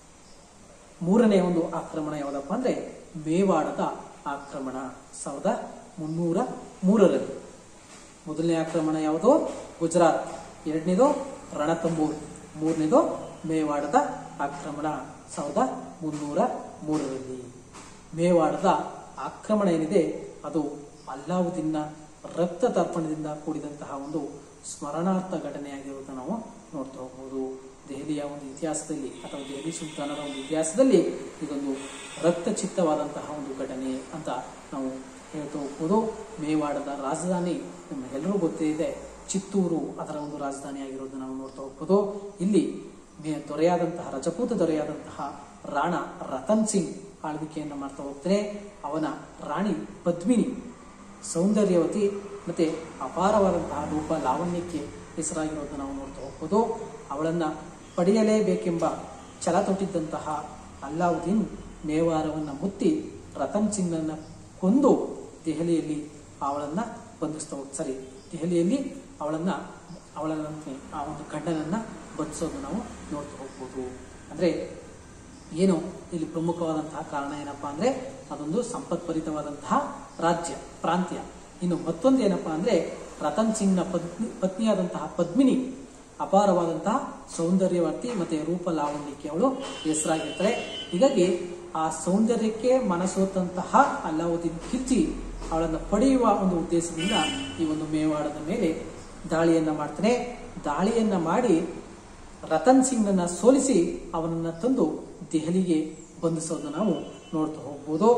A: ಮೂರನೇ ಒಂದು ಆಕ್ರಮಣ ಯಾವುದಪ್ಪ ಅಂದ್ರೆ ಮೇವಾಡದ ಆಕ್ರಮಣ ಸಾವಿರದ ಮುನ್ನೂರ ಮೂರರಲ್ಲಿ ಮೊದಲನೇ ಆಕ್ರಮಣ ಯಾವುದು ಗುಜರಾತ್ ಎರಡನೇದು ರಣತಂಬೂರ್ ಮೂರನೇದು ಮೇವಾಡದ ಆಕ್ರಮಣ ಸಾವಿರದ ಮುನ್ನೂರ ಮೂರರಲ್ಲಿ ಮೇವಾಡದ ಆಕ್ರಮಣ ಏನಿದೆ ಅದು ಅಲ್ಲಾವುದ್ದೀನ್ನ ರಕ್ತ ತರ್ಪಣದಿಂದ ಕೂಡಿದಂತಹ ಒಂದು ಸ್ಮರಣಾರ್ಥ ಘಟನೆಯಾಗಿರುವುದನ್ನು ನಾವು ನೋಡ್ತಾ ಹೋಗ್ಬೋದು ದೆಹಲಿಯ ಒಂದು ಇತಿಹಾಸದಲ್ಲಿ ಅಥವಾ ದೆಹಲಿ ಸುಲ್ತಾನರ ಒಂದು ಇತಿಹಾಸದಲ್ಲಿ ಇದೊಂದು ರಕ್ತಚಿತ್ತವಾದಂತಹ ಒಂದು ಘಟನೆ ಅಂತ ನಾವು ಹೇಳ್ತಾ ಹೋಗ್ಬೋದು ಮೇವಾಡದ ರಾಜಧಾನಿ ನಮಗೆಲ್ಲರೂ ಗೊತ್ತೇ ಇದೆ ಚಿತ್ತೂರು ಅದರ ಒಂದು ರಾಜಧಾನಿ ಆಗಿರೋದನ್ನ ನಾವು ನೋಡ್ತಾ ಹೋಗ್ಬೋದು ಇಲ್ಲಿ ಮೇ- ದೊರೆಯಾದಂತಹ ರಜಪೂತ ದೊರೆಯಾದಂತಹ ರಾಣ ರತನ್ ಸಿಂಗ್ ಆಳ್ವಿಕೆಯನ್ನ ಮಾಡ್ತಾ ಹೋಗ್ತಾನೆ ಅವನ ರಾಣಿ ಪದ್ಮಿನಿ ಸೌಂದರ್ಯವತಿ ಮತ್ತೆ ಅಪಾರವಾದಂತಹ ರೂಪ ಲಾವಣ್ಯಕ್ಕೆ ಹೆಸರಾಗಿರೋದನ್ನ ನಾವು ನೋಡ್ತಾ ಹೋಗ್ಬೋದು ಅವಳನ್ನ ಪಡೆಯಲೇಬೇಕೆಂಬ ಛಲ ತೊಟ್ಟಿದ್ದಂತಹ ಅಲ್ಲಾವುದ್ದೀನ್ ಮೇವಾರವನ್ನ ಮುತ್ತಿ ರತನ್ ಸಿಂಗ್ನನ್ನ ಕೊಂದು ದೆಹಲಿಯಲ್ಲಿ ಅವಳನ್ನ ಬಂಧಿಸ್ತಾ ಹೋಗ್ ಸರಿ ದೆಹಲಿಯಲ್ಲಿ ಅವಳನ್ನ ಅವಳನ್ನ ಆ ಒಂದು ಗಂಡನನ್ನ ಬಂಧಿಸೋದು ನಾವು ನೋಡ್ತಾ ಹೋಗ್ಬೋದು ಅಂದ್ರೆ ಏನು ಇಲ್ಲಿ ಪ್ರಮುಖವಾದಂತಹ ಕಾರಣ ಏನಪ್ಪಾ ಅಂದ್ರೆ ಅದೊಂದು ಸಂಪತ್ಭರಿತವಾದಂತಹ ರಾಜ್ಯ ಪ್ರಾಂತ್ಯ ಇನ್ನು ಮತ್ತೊಂದು ಏನಪ್ಪಾ ಅಂದ್ರೆ ರತನ್ ಸಿಂಗ್ನ ಪತ್ನಿ ಪತ್ನಿಯಾದಂತಹ ಪದ್ಮಿನಿ ಅಪಾರವಾದಂತಹ ಸೌಂದರ್ಯವರ್ತಿ ಮತ್ತೆ ರೂಪ ಲಾವಣ್ಯಕ್ಕೆ ಅವಳು ಹೆಸರಾಗಿರ್ತಾರೆ ಹೀಗಾಗಿ ಆ ಸೌಂದರ್ಯಕ್ಕೆ ಮನಸೋತಂತಹ ಅಲ್ಲಾವುದ್ದೀನ್ ಖಿಲ್ಜಿ ಅವಳನ್ನು ಪಡೆಯುವ ಒಂದು ಉದ್ದೇಶದಿಂದ ಈ ಒಂದು ಮೇವಾಡದ ಮೇಲೆ ದಾಳಿಯನ್ನ ಮಾಡ್ತಾನೆ ದಾಳಿಯನ್ನ ಮಾಡಿ ರತನ್ ಸಿಂಗ್ನನ್ನ ಸೋಲಿಸಿ ಅವನನ್ನ ತಂದು ದೆಹಲಿಗೆ ಬಂಧಿಸೋದನ್ನ ನಾವು ನೋಡ್ತಾ ಹೋಗ್ಬೋದು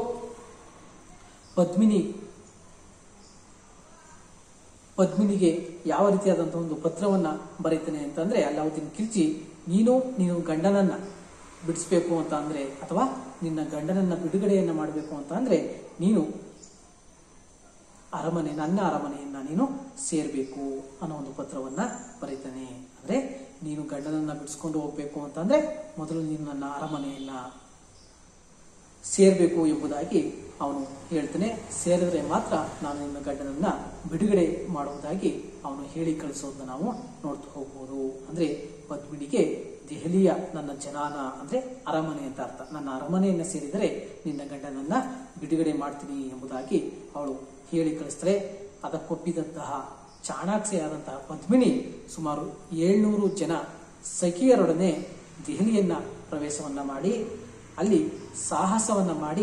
A: ಪದ್ಮಿನಿ ಪದ್ಮಿನಿಗೆ ಯಾವ ರೀತಿಯಾದಂತಹ ಒಂದು ಪತ್ರವನ್ನ ಬರೀತಾನೆ ಅಂತಂದ್ರೆ ಅಲ್ಲಾವುದ್ದೀನ್ ಖಿಲ್ಜಿ ನೀನು ನೀನು ಗಂಡನನ್ನ ಬಿಡಿಸ್ಬೇಕು ಅಂತ ಅಂದ್ರೆ ಅಥವಾ ನಿನ್ನ ಗಂಡನನ್ನ ಬಿಡುಗಡೆಯನ್ನ ಮಾಡಬೇಕು ಅಂತ ಅಂದ್ರೆ ನೀನು ಅರಮನೆ ನನ್ನ ಅರಮನೆಯನ್ನ ನೀನು ಸೇರ್ಬೇಕು ಅನ್ನೋ ಒಂದು ಪತ್ರವನ್ನ ಬರೀತಾನೆ ಅಂದ್ರೆ ನೀನು ಗಂಡನನ್ನ ಬಿಡಿಸ್ಕೊಂಡು ಹೋಗ್ಬೇಕು ಅಂತಂದ್ರೆ ಮೊದಲು ನೀನು ನನ್ನ ಅರಮನೆಯನ್ನ ಸೇರ್ಬೇಕು ಎಂಬುದಾಗಿ ಅವನು ಹೇಳ್ತಾನೆ ಸೇರಿದ್ರೆ ಮಾತ್ರ ನಾನು ನಿನ್ನ ಗಂಡನನ್ನ ಬಿಡುಗಡೆ ಮಾಡುವುದಾಗಿ ಅವನು ಹೇಳಿ ಕಳಿಸೋದನ್ನ ನಾವು ನೋಡ್ತಾ ಹೋಗ್ಬೋದು ಅಂದ್ರೆ ಪದ್ಮಿನಿಗೆ ದೆಹಲಿಯ ನನ್ನ ಜನಾನ ಅಂದ್ರೆ ಅರಮನೆ ಅಂತ ಅರ್ಥ ನನ್ನ ಅರಮನೆಯನ್ನ ಸೇರಿದರೆ ನಿನ್ನ ಗಂಡನನ್ನ ಬಿಡುಗಡೆ ಮಾಡ್ತೀನಿ ಎಂಬುದಾಗಿ ಅವಳು ಹೇಳಿ ಕಳಿಸ್ತಾರೆ ಅದಕ್ಕೊಪ್ಪಿದಂತಹ ಚಾಣಾಕ್ಷಿಯಾದಂತಹ ಪದ್ಮಿನಿ ಸುಮಾರು ಏಳ್ನೂರು ಜನ ಸಖಿಯರೊಡನೆ ದೆಹಲಿಯನ್ನ ಪ್ರವೇಶವನ್ನ ಮಾಡಿ ಅಲ್ಲಿ ಸಾಹಸವನ್ನ ಮಾಡಿ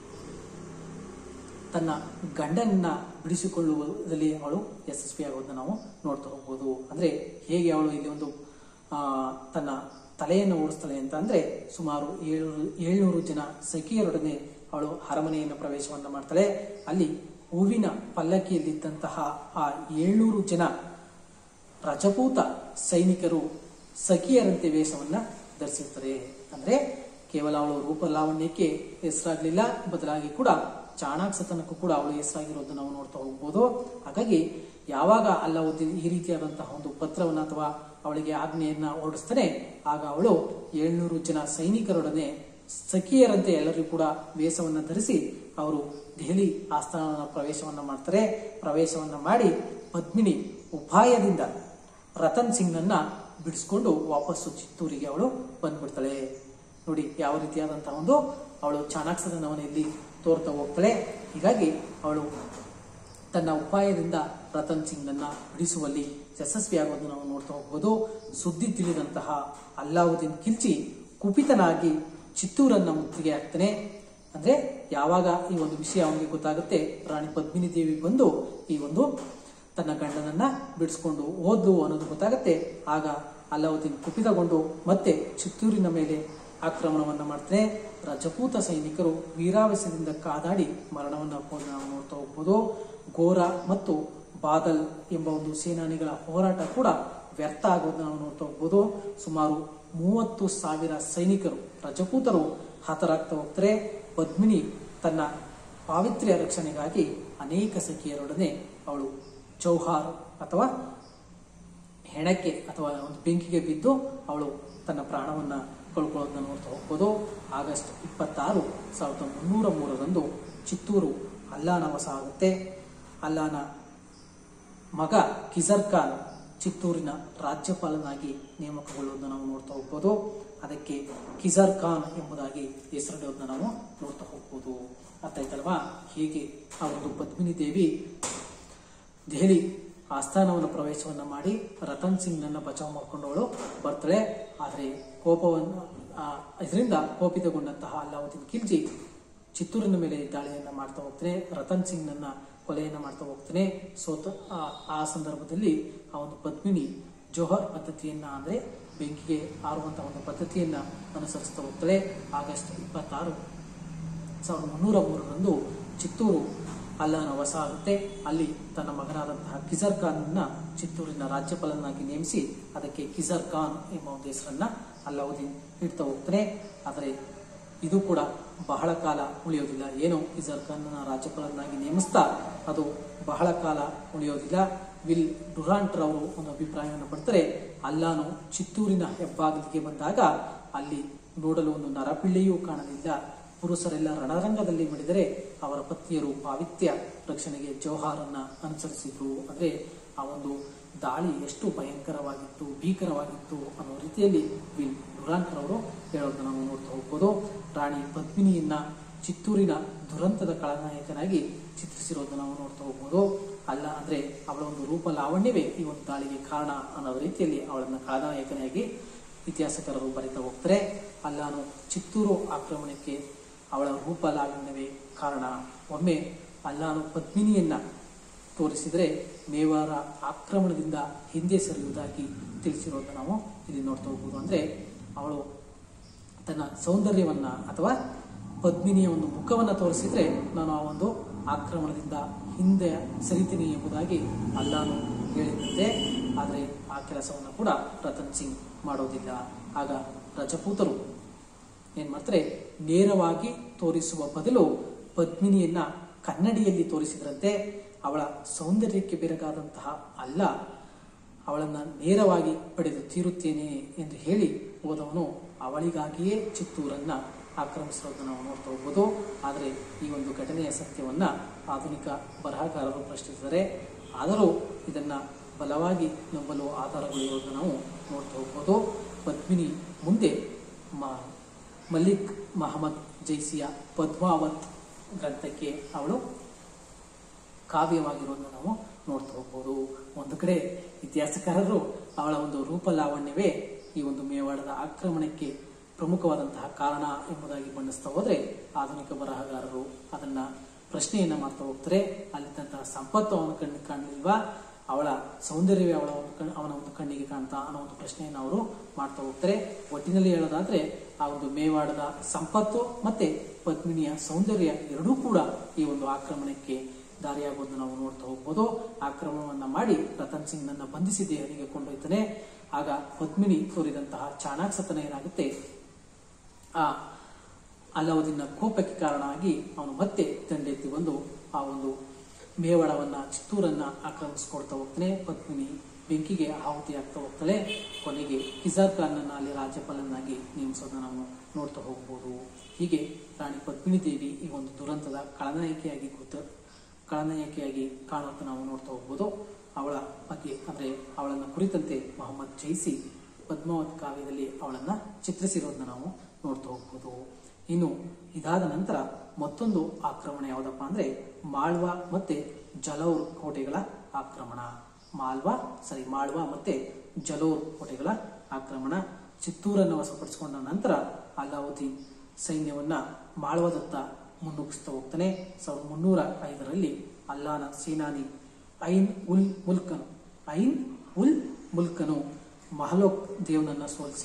A: ತನ್ನ ಗಂಡನನ್ನ ಬಿಡಿಸಿಕೊಳ್ಳುವುದರಲ್ಲಿ ಅವಳು ಯಶಸ್ವಿಯಾಗುವುದನ್ನು ನಾವು ನೋಡ್ತಾ ಹೋಗ್ಬೋದು ಅಂದ್ರೆ ಹೇಗೆ ಅವಳು ಇಲ್ಲಿ ಒಂದು ಆ, ತನ್ನ ತಲೆಯನ್ನು ಓಡಿಸ್ತಾಳೆ ಅಂತ ಅಂದ್ರೆ ಸುಮಾರು ಏಳ್ನೂರು ಏಳ್ನೂರು ಜನ ಸಖಿಯರೊಡನೆ ಅವಳು ಅರಮನೆಯನ್ನು ಪ್ರವೇಶವನ್ನ ಮಾಡ್ತಾಳೆ ಅಲ್ಲಿ ಹೂವಿನ ಪಲ್ಲಕ್ಕಿಯಲ್ಲಿದ್ದಂತಹ ಆ ಏಳ್ನೂರು ಜನ ರಜಪೂತ ಸೈನಿಕರು ಸಖಿಯರಂತೆ ವೇಷವನ್ನ ಧರಿಸಿರ್ತಾರೆ ಅಂದ್ರೆ ಕೇವಲ ಅವಳು ರೂಪ ಲಾವಣ್ಯಕ್ಕೆ ಹೆಸರಾಗ್ಲಿಲ್ಲ ಬದಲಾಗಿ ಕೂಡ ಚಾಣಾಕ್ಷತನಕ್ಕೂ ಕೂಡ ಅವಳು ಹೆಸರಾಗಿರೋದನ್ನ ನಾವು ನೋಡ್ತಾ ಹೋಗ್ಬೋದು ಹಾಗಾಗಿ ಯಾವಾಗ ಅಲ್ಲಾವುದ್ದೀನ್ ಈ ರೀತಿಯಾದಂತಹ ಒಂದು ಪತ್ರವನ್ನ ಅಥವಾ ಅವಳಿಗೆ ಆಜ್ಞೆಯನ್ನ ಹೊರಡಿಸ್ತಾನೆ ಆಗ ಅವಳು ಏಳ್ನೂರು ಜನ ಸೈನಿಕರೊಡನೆ ಸಖಿಯರಂತೆ ಎಲ್ಲರೂ ಕೂಡ ವೇಷವನ್ನ ಧರಿಸಿ ಅವರು ದೆಹಲಿ ಆಸ್ಥಾನ ಪ್ರವೇಶವನ್ನ ಮಾಡ್ತಾರೆ ಪ್ರವೇಶವನ್ನ ಮಾಡಿ ಪದ್ಮಿನಿ ಉಪಾಯದಿಂದ ರತನ್ ಸಿಂಗ್ನನ್ನ ಬಿಡಿಸ್ಕೊಂಡು ವಾಪಸ್ಸು ಚಿತ್ತೂರಿಗೆ ಅವಳು ಬಂದ್ಬಿಡ್ತಾಳೆ ನೋಡಿ ಯಾವ ರೀತಿಯಾದಂತಹ ಒಂದು ಅವಳು ಚಾಣಾಕ್ಷರನವನ್ನ ಇಲ್ಲಿ ತೋರ್ತಾ ಹೋಗ್ತಾಳೆ ಹೀಗಾಗಿ ಅವಳು ತನ್ನ ಉಪಾಯದಿಂದ ರತನ್ ಸಿಂಗ್ನನ್ನ ಬಿಡಿಸುವಲ್ಲಿ ಯಶಸ್ವಿಯಾಗೋದು ನಾವು ನೋಡ್ತಾ ಹೋಗ್ಬೋದು ಸುದ್ದಿ ತಿಳಿದಂತಹ ಅಲ್ಲಾವುದ್ದೀನ್ ಖಿಲ್ಜಿ ಕುಪಿತನಾಗಿ ಚಿತ್ತೂರನ್ನ ಮುತ್ತಿಗೆ ಹಾಕ್ತಾನೆ ಅಂದ್ರೆ ಯಾವಾಗ ಈ ಒಂದು ವಿಷಯ ಅವನಿಗೆ ಗೊತ್ತಾಗುತ್ತೆ ರಾಣಿ ಪದ್ಮಿನಿ ದೇವಿ ಬಂದು ಈ ಒಂದು ತನ್ನ ಗಂಡನನ್ನ ಬಿಡಿಸ್ಕೊಂಡು ಓದು ಅನ್ನೋದು ಗೊತ್ತಾಗುತ್ತೆ ಆಗ ಅಲ್ಲಾವುದ್ದೀನ್ ಕುಪಿತಗೊಂಡು ಮತ್ತೆ ಚಿತ್ತೂರಿನ ಮೇಲೆ ಆಕ್ರಮಣವನ್ನ ಮಾಡ್ತಾನೆ ರಜಪೂತ ಸೈನಿಕರು ವೀರಾವೇಶದಿಂದ ಕಾದಾಡಿ ಮರಣವನ್ನ ಹೋದ ನಾವು ನೋಡ್ತಾ ಹೋಗ್ಬೋದು ಗೋರ ಮತ್ತು ಬಾದಲ್ ಎಂಬ ಒಂದು ಸೇನಾನಿಗಳ ಹೋರಾಟ ಕೂಡ ವ್ಯರ್ಥ ಆಗೋದನ್ನ ನಾವು ನೋಡ್ತಾ ಹೋಗ್ಬೋದು ಸುಮಾರು ಮೂವತ್ತು ಸಾವಿರ ಸೈನಿಕರು ರಜಪೂತರು ಹತರಾಗ್ತಾ ಹೋಗ್ತಾರೆ ಪದ್ಮಿನಿ ತನ್ನ ಪಾವಿತ್ರ್ಯ ರಕ್ಷಣೆಗಾಗಿ ಅನೇಕ ಸಖಿಯರೊಡನೆ ಅವಳು ಚೌಹಾರ್ ಅಥವಾ ಹೆಣಕ್ಕೆ ಅಥವಾ ಒಂದು ಬೆಂಕಿಗೆ ಬಿದ್ದು ಅವಳು ತನ್ನ ಪ್ರಾಣವನ್ನ ಕಳ್ಕೊಳ್ಳೋದನ್ನ ನೋಡ್ತಾ ಹೋಗ್ಬೋದು ಆಗಸ್ಟ್ ಇಪ್ಪತ್ತಾರು ಸಾವಿರದ ಮುನ್ನೂರ ಮೂರರಂದು ಚಿತ್ತೂರು ಅಲ್ಲಾನ ವಶ ಆಗುತ್ತೆ ಅಲ್ಲಾನ ಮಗ ಕಿಜರ್ ಖಾನ್ ಚಿತ್ತೂರಿನ ರಾಜ್ಯಪಾಲನಾಗಿ ನೇಮಕಗೊಳ್ಳುವುದನ್ನು ನಾವು ನೋಡ್ತಾ ಹೋಗ್ಬೋದು ಅದಕ್ಕೆ ಕಿಜರ್ ಖಾನ್ ಎಂಬುದಾಗಿ ಹೆಸರಿಡೋದನ್ನ ನಾವು ನೋಡ್ತಾ ಹೋಗ್ಬೋದು ಅರ್ಥ ಆಯ್ತಲ್ವಾ ಹೀಗೆ ಆ ಒಂದು ಪದ್ಮಿನಿ ದೇವಿ ದೆಹಲಿ ಆಸ್ಥಾನವನ್ನು ಪ್ರವೇಶವನ್ನ ಮಾಡಿ ರತನ್ ಸಿಂಗ್ನನ್ನ ಬಚಾವ್ ಮಾಡಿಕೊಂಡವಳು ಬರ್ತಾಳೆ ಆದರೆ ಕೋಪವನ್ನು ಇದರಿಂದ ಕೋಪಿತಗೊಂಡಂತಹ ಅಲ್ಲಾವುದ್ದೀನ್ ಖಿಲ್ಜಿ ಚಿತ್ತೂರಿನ ಮೇಲೆ ದಾಳಿಯನ್ನ ಮಾಡ್ತಾ ಹೋಗ್ತಾನೆ ರತನ್ ಸಿಂಗ್ನನ್ನ ಕೊಲೆಯನ್ನ ಮಾಡ್ತಾ ಹೋಗ್ತಾನೆ ಸೋತ ಆ- ಆ ಸಂದರ್ಭದಲ್ಲಿ ಆ ಒಂದು ಪದ್ಮಿನಿ ಜೋಹರ್ ಪದ್ಧತಿಯನ್ನ ಅಂದ್ರೆ ಬೆಂಕಿಗೆ ಆರುವಂತಹ ಒಂದು ಪದ್ಧತಿಯನ್ನ ಅನುಸರಿಸ್ತಾ ಹೋಗ್ತಾಳೆ ಆಗಸ್ಟ್ ಇಪ್ಪತ್ತಾರು ಸಾವಿರದ ಮುನ್ನೂರ ಮೂರರಂದು ಚಿತ್ತೂರು ಅಲ್ಲನ ವಶ ಆಗುತ್ತೆ ಅಲ್ಲಿ ತನ್ನ ಮಗನಾದಂತಹ ಕಿಜರ್ ಖಾನ್ನ ಚಿತ್ತೂರಿನ ರಾಜ್ಯಪಾಲನಾಗಿ ನೇಮಿಸಿ ಅದಕ್ಕೆ ಕಿಜರ್ ಖಾನ್ ಎಂಬ ಒಂದು ಹೆಸರನ್ನ ಅಲ್ಲಾವುದ್ದೀನ್ ಇಡ್ತಾ ಹೋಗ್ತಾನೆ ಆದರೆ ಇದು ಕೂಡ ಬಹಳ ಕಾಲ ಉಳಿಯೋದಿಲ್ಲ ಏನು ಕಿಜರ್ ಖಾನ್ನ ರಾಜ್ಯಪಾಲನಾಗಿ ನೇಮಿಸ್ತಾ ಅದು ಬಹಳ ಕಾಲ ಉಳಿಯೋದಿಲ್ಲ ವಿಲ್ ಡುರಾಂಟ್ ರವರು ಒಂದು ಅಭಿಪ್ರಾಯವನ್ನು ಪಡ್ತಾರೆ ಅಲ್ಲಾನು ಚಿತ್ತೂರಿನ ಹೆಬ್ಬಾಗಿಲಿಗೆ ಬಂದಾಗ ಅಲ್ಲಿ ನೋಡಲು ಒಂದು ನರಪಿಳ್ಳೆಯೂ ಕಾಣಲಿಲ್ಲ ಪುರುಷರೆಲ್ಲ ರಣರಂಗದಲ್ಲಿ ಮಿಡಿದರೆ ಅವರ ಪತ್ನಿಯರು ಪಾವಿತ್ಯ ರಕ್ಷಣೆಗೆ ಜೋಹಾರನ್ನ ಅನುಸರಿಸಿದ್ರು ಅಂದ್ರೆ ಆ ಒಂದು ದಾಳಿ ಎಷ್ಟು ಭಯಂಕರವಾಗಿತ್ತು ಭೀಕರವಾಗಿತ್ತು ಅನ್ನೋ ರೀತಿಯಲ್ಲಿ ವಿಲ್ ಡುರಾಂಟ್ ರವರು ಹೇಳೋದನ್ನ ನಾವು ನೋಡ್ತಾ ಹೋಗ್ಬೋದು ರಾಣಿ ಪದ್ಮಿನಿಯನ್ನ ಚಿತ್ತೂರಿನ ದುರಂತದ ಖಳನಾಯಕನಾಗಿ ಚಿತ್ರಿಸಿರೋದನ್ನ ನಾವು ನೋಡ್ತಾ ಹೋಗ್ಬೋದು ಅಲ್ಲ ಅಂದ್ರೆ ಅವಳ ಒಂದು ರೂಪ ಲಾವಣ್ಯವೇ ಈ ಒಂದು ದಾಳಿಗೆ ಕಾರಣ ಅನ್ನೋ ರೀತಿಯಲ್ಲಿ ಅವಳನ್ನ ಖಳನಾಯಕನಾಗಿ ಇತಿಹಾಸಕಾರರು ಬರಿತಾ ಹೋಗ್ತಾರೆ ಅಲ್ಲಾನು ಚಿತ್ತೂರು ಆಕ್ರಮಣಕ್ಕೆ ಅವಳ ರೂಪ ಲಾವಣ್ಯವೇ ಕಾರಣ ಒಮ್ಮೆ ಅಲ್ಲಾನು ಪದ್ಮಿನಿಯನ್ನ ತೋರಿಸಿದರೆ ಮೇವಾರ ಆಕ್ರಮಣದಿಂದ ಹಿಂದೆ ಸರಿಯುವುದಾಗಿ ತಿಳಿಸಿರೋದನ್ನ ನಾವು ಇಲ್ಲಿ ನೋಡ್ತಾ ಹೋಗ್ಬೋದು ಅಂದ್ರೆ ಅವಳು ತನ್ನ ಸೌಂದರ್ಯವನ್ನ ಅಥವಾ ಪದ್ಮಿನಿಯ ಒಂದು ಮುಖವನ್ನ ತೋರಿಸಿದ್ರೆ ನಾನು ಆ ಒಂದು ಆಕ್ರಮಣದಿಂದ ಹಿಂದೆ ಸರಿತೀನಿ ಎಂಬುದಾಗಿ ಅಲ್ಲಾನು ಹೇಳಿದಂತೆ ಆದರೆ ಆ ಕೆಲಸವನ್ನು ಕೂಡ ರತನ್ ಸಿಂಗ್ ಮಾಡೋದಿಲ್ಲ ಆಗ ರಜಪೂತರು ಏನ್ ಮಾಡ್ತಾರೆ ನೇರವಾಗಿ ತೋರಿಸುವ ಬದಲು ಪದ್ಮಿನಿಯನ್ನ ಕನ್ನಡಿಯಲ್ಲಿ ತೋರಿಸಿದ್ರಂತೆ ಅವಳ ಸೌಂದರ್ಯಕ್ಕೆ ಬೆರಗಾದಂತಹ ಅಲ್ಲ ಅವಳನ್ನ ನೇರವಾಗಿ ಪಡೆದು ತೀರುತ್ತೇನೆ ಎಂದು ಹೇಳಿ ಹೋದವನು ಅವಳಿಗಾಗಿಯೇ ಚಿತ್ತೂರನ್ನ ಆಕ್ರಮಿಸಿರೋದನ್ನು ನಾವು ನೋಡ್ತಾ ಹೋಗ್ಬೋದು ಆದರೆ ಈ ಒಂದು ಘಟನೆಯ ಸತ್ಯವನ್ನ ಆಧುನಿಕ ಬರಹಗಾರರು ಪ್ರಶ್ನಿಸಿದರೆ ಆದರೂ ಇದನ್ನ ಬಲವಾಗಿ ನಂಬಲು ಆಧಾರಗಳು ಇರೋದನ್ನು ನಾವು ನೋಡ್ತಾ ಹೋಗ್ಬೋದು ಪದ್ಮಿನಿ ಮುಂದೆ ಮ- ಮಲಿಕ್ ಮಹಮ್ಮದ್ ಜೈಸಿಯ ಪದ್ಮಾವತ್ ಗ್ರಂಥಕ್ಕೆ ಅವಳು ಕಾವ್ಯವಾಗಿರೋದನ್ನ ನಾವು ನೋಡ್ತಾ ಹೋಗ್ಬೋದು ಒಂದು ಕಡೆ ಇತಿಹಾಸಕಾರರು ಅವಳ ಒಂದು ರೂಪ ಲಾವಣ್ಯವೇ ಈ ಒಂದು ಮೇವಾಡದ ಆಕ್ರಮಣಕ್ಕೆ ಪ್ರಮುಖವಾದಂತಹ ಕಾರಣ ಎಂಬುದಾಗಿ ಬಣ್ಣಿಸ್ತಾ ಹೋದ್ರೆ ಆಧುನಿಕ ಬರಹಗಾರರು ಅದನ್ನ ಪ್ರಶ್ನೆಯನ್ನ ಮಾಡ್ತಾ ಹೋಗ್ತಾರೆ ಅಲ್ಲಿದ್ದಂತಹ ಸಂಪತ್ತು ಅವನ ಕಣ್ಣು ಕಾಣಲಿಲ್ವಾ ಅವಳ ಸೌಂದರ್ಯವೇ ಅವಳ ಒಂದು ಕಣ್- ಅವನ ಒಂದು ಕಣ್ಣಿಗೆ ಕಾಣ್ತಾ ಅನ್ನೋ ಒಂದು ಪ್ರಶ್ನೆಯನ್ನು ಅವರು ಮಾಡ್ತಾ ಹೋಗ್ತಾರೆ ಒಟ್ಟಿನಲ್ಲಿ ಹೇಳೋದಾದ್ರೆ ಆ ಒಂದು ಮೇವಾಡದ ಸಂಪತ್ತು ಮತ್ತೆ ಪದ್ಮಿನಿಯ ಸೌಂದರ್ಯ ಎರಡೂ ಕೂಡ ಈ ಒಂದು ಆಕ್ರಮಣಕ್ಕೆ ದಾರಿಯಾಗೋದನ್ನ ನಾವು ನೋಡ್ತಾ ಹೋಗ್ಬೋದು ಆಕ್ರಮಣವನ್ನ ಮಾಡಿ ರತನ್ ಸಿಂಗ್ ನನ್ನ ಬಂಧಿಸಿ ದೆಹಲಿಗೆ ಕೊಂಡೊಯ್ತಾನೆ ಆಗ ಪದ್ಮಿನಿ ತೋರಿದಂತಹ ಚಾಣಾಕ್ಷತನ ಏನಾಗುತ್ತೆ ಆ ಅಲ್ಲಾವುದ್ದೀನ ಕೋಪಕ್ಕೆ ಕಾರಣ ಆಗಿ ಅವನು ಮತ್ತೆ ದಂಡೆತ್ತಿ ಬಂದು ಆ ಒಂದು ಮೇವಾಡವನ್ನ ಚಿತ್ತೂರನ್ನ ಆಕ್ರಮಿಸಿಕೊಡ್ತಾ ಹೋಗ್ತಾನೆ ಪದ್ಮಿನಿ ಬೆಂಕಿಗೆ ಆಹುತಿ ಆಗ್ತಾ ಹೋಗ್ತಾಳೆ ಕೊನೆಗೆ ಕಿಜಾರ್ ಖಾನ್ನನ್ನ ಅಲ್ಲಿ ರಾಜ್ಯಪಾಲನಾಗಿ ನೇಮಿಸೋದನ್ನ ನಾವು ನೋಡ್ತಾ ಹೋಗ್ಬೋದು ಹೀಗೆ ರಾಣಿ ಪದ್ಮಿನಿ ದೇವಿ ಈ ಒಂದು ದುರಂತದ ಖಳನಾಯಕಿಯಾಗಿ ಕೂತ ಖಳನಾಯಕಿಯಾಗಿ ಕಾಣೋಕೆ ನಾವು ನೋಡ್ತಾ ಹೋಗ್ಬೋದು ಅವಳ ಬಗ್ಗೆ ಅಂದ್ರೆ ಅವಳನ್ನು ಕುರಿತಂತೆ ಮೊಹಮ್ಮದ್ ಜೈಸಿ ಪದ್ಮಾವತ್ ಕಾವ್ಯದಲ್ಲಿ ಅವಳನ್ನ ಚಿತ್ರಿಸಿರೋದನ್ನ ನಾವು ನೋಡ್ತಾ ಹೋಗ್ಬೋದು ಇನ್ನು ಇದಾದ ನಂತರ ಮತ್ತೊಂದು ಆಕ್ರಮಣ ಯಾವುದಪ್ಪ ಅಂದ್ರೆ ಮಾಳ್ವಾ ಮತ್ತೆ ಜಲೌರ್ ಕೋಟೆಗಳ ಆಕ್ರಮಣ ಮಾಲ್ವಾ ಸರಿ ಮಾಳ್ವಾ ಮತ್ತೆ ಜಲೋರ್ ಕೋಟೆಗಳ ಆಕ್ರಮಣ ಚಿತ್ತೂರನ್ನು ವಶಪಡಿಸಿಕೊಂಡ ನಂತರ ಅಲಾವುದ್ದೀನ್ ಸೈನ್ಯವನ್ನ ಮಾಳ್ವಾದತ್ತ ಮುನ್ನುಗ್ಗಿಸ್ತಾ ಹೋಗ್ತಾನೆ ಸಾವಿರದ ಮುನ್ನೂರ ಐದರಲ್ಲಿ ಅಲ್ಲಾನ ಸೇನಾನಿ ಐನ್ ಉಲ್ ಮುಲ್ಕನು ಐನ್ ಉಲ್ ಮುಲ್ಕನು ಮಹಲೋಕ್ ದೇವನನ್ನ ಸೋಲಿಸಿ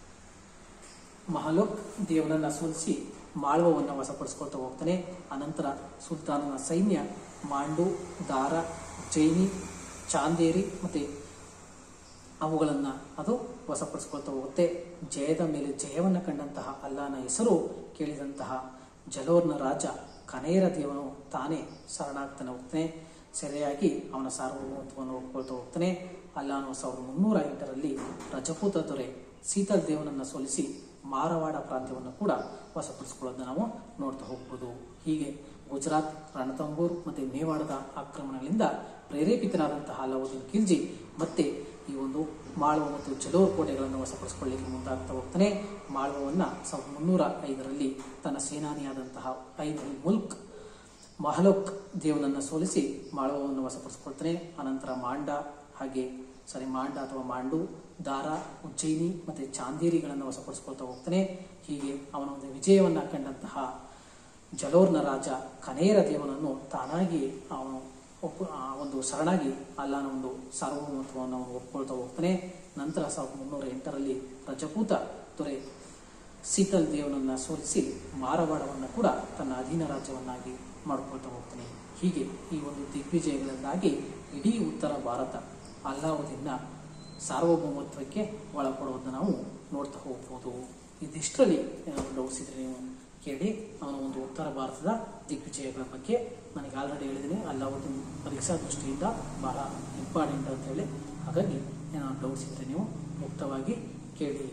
A: ಮಹಲೋಕ್ ದೇವನನ್ನ ಸೋಲಿಸಿ ಮಾಳ್ವವನ್ನು ವಶಪಡಿಸ್ಕೊಳ್ತಾ ಹೋಗ್ತಾನೆ ಅನಂತರ ಸುಲ್ತಾನನ ಸೈನ್ಯ ಮಾಂಡು ದಾರ ಜೈನಿ ಚಾಂದೇರಿ ಮತ್ತೆ ಅವುಗಳನ್ನ ಅದು ವಶಪಡಿಸ್ಕೊಳ್ತಾ ಹೋಗುತ್ತೆ ಜಯದ ಮೇಲೆ ಜಯವನ್ನು ಕಂಡಂತಹ ಅಲ್ಲಾನ ಹೆಸರು ಕೇಳಿದಂತಹ ಜಲೋರ್ನ ರಾಜ ಕನೇರ ದೇವನು ತಾನೇ ಶರಣಾಗ್ತಾನೆ ಹೋಗ್ತಾನೆ ಸೆರೆಯಾಗಿ ಅವನ ಸಾರ್ವಭೌಮತ್ವವನ್ನು ಒಪ್ಕೊಳ್ತಾ ಹೋಗ್ತಾನೆ ಅಲ್ಲಾನು ಸಾವಿರದ ಮುನ್ನೂರ ಎಂಟರಲ್ಲಿ ರಜಪೂತ ದೊರೆ ಸೀತಲ್ ದೇವನನ್ನ ಸೋಲಿಸಿ ಮಾರವಾಡ ಪ್ರಾಂತ್ಯವನ್ನು ಕೂಡ ವಶಪಡಿಸಿಕೊಳ್ಳೋದನ್ನ ನಾವು ನೋಡ್ತಾ ಹೋಗ್ಬೋದು ಹೀಗೆ ಗುಜರಾತ್ ರಣತಂಬೂರ್ ಮತ್ತೆ ಮೇವಾಡದ ಆಕ್ರಮಣಗಳಿಂದ ಪ್ರೇರೇಪಿತನಾದಂತಹ ಅಲಾವುದ್ದೀನ್ ಖಿಲ್ಜಿ ಮತ್ತೆ ಈ ಒಂದು ಮಾಳ್ವ ಮತ್ತು ಜಲೋರ್ ಕೋಟೆಗಳನ್ನು ವಶಪಡಿಸಿಕೊಳ್ಳಲಿಕ್ಕೆ ಮುಂದಾಗ್ತಾ ಹೋಗ್ತಾನೆ ಮಾಳ್ವವನ್ನ ಸಾವಿರದ ಮುನ್ನೂರ ಐದರಲ್ಲಿ ತನ್ನ ಸೇನಾನಿಯಾದಂತಹ ಐನ್ ಉಲ್ ಮುಲ್ಕ್ ಮಹಲೋಕ್ ದೇವನನ್ನ ಸೋಲಿಸಿ ಮಾಳ್ವವನ್ನು ವಶಪಡಿಸಿಕೊಳ್ತಾನೆ ಅನಂತರ ಮಾಂಡ ಹಾಗೆ ಸಾರಿ ಮಾಂಡ ಅಥವಾ ಮಾಂಡು ದಾರ ಉಜ್ಜಯಿನಿ ಮತ್ತೆ ಚಾಂದೇರಿಗಳನ್ನು ವಶಪಡಿಸಿಕೊಳ್ತಾ ಹೋಗ್ತಾನೆ ಹೀಗೆ ಅವನ ಒಂದು ವಿಜಯವನ್ನ ಕಂಡಂತಹ ಜಲೋರ್ನ ರಾಜ ಕನೇರ ದೇವನನ್ನು ತಾನಾಗಿ ಅವನು ಒಪ್ಪ ಆ ಒಂದು ಶರಣಾಗಿ ಅಲ್ಲಾನ ಒಂದು ಸಾರ್ವಭೌಮತ್ವವನ್ನು ಅವನು ಒಪ್ಕೊಳ್ತಾ ಹೋಗ್ತಾನೆ ನಂತರ ಸಾವಿರದ ಮುನ್ನೂರ ಎಂಟರಲ್ಲಿ ರಜಪೂತ ದೊರೆ ಸೀತಲ್ ದೇವನನ್ನ ಸೋಲಿಸಿ ಮಾರವಾಡವನ್ನು ಕೂಡ ತನ್ನ ಅಧೀನ ರಾಜ್ಯವನ್ನಾಗಿ ಮಾಡಿಕೊಳ್ತಾ ಹೋಗ್ತಾನೆ ಹೀಗೆ ಈ ಒಂದು ದಿಗ್ವಿಜಯಗಳಿಂದಾಗಿ ಇಡೀ ಉತ್ತರ ಭಾರತ ಅಲ್ಲಾವುದ್ದೀನ್ನ ಸಾರ್ವಭೌಮತ್ವಕ್ಕೆ ಒಳಪಡುವುದನ್ನು ನಾವು ನೋಡ್ತಾ ಹೋಗ್ಬೋದು ಇದಿಷ್ಟರಲ್ಲಿ ಏನಾದ್ರು ಡೌಟ್ಸ್ ಇದ್ರೆ ನೀವು ಕೇಳಿ ಅವನ ಒಂದು ಉತ್ತರ ಭಾರತದ ದಿಗ್ವಿಜಯಗಳ ಬಗ್ಗೆ ನನಗೆ ಆಲ್ರೆಡಿ ಹೇಳಿದ್ದೀನಿ ಅಲ್ಲಾವುದ್ದೀನ್ ಪರೀಕ್ಷಾ ದೃಷ್ಟಿಯಿಂದ ಬಹಳ ಇಂಪಾರ್ಟೆಂಟ್ ಅಂತ ಹೇಳಿ ಹಾಗಾಗಿ ಏನಾದ್ರು ಡೌಟ್ಸ್ ಇದ್ರೆ ನೀವು ಮುಕ್ತವಾಗಿ ಕೇಳಿ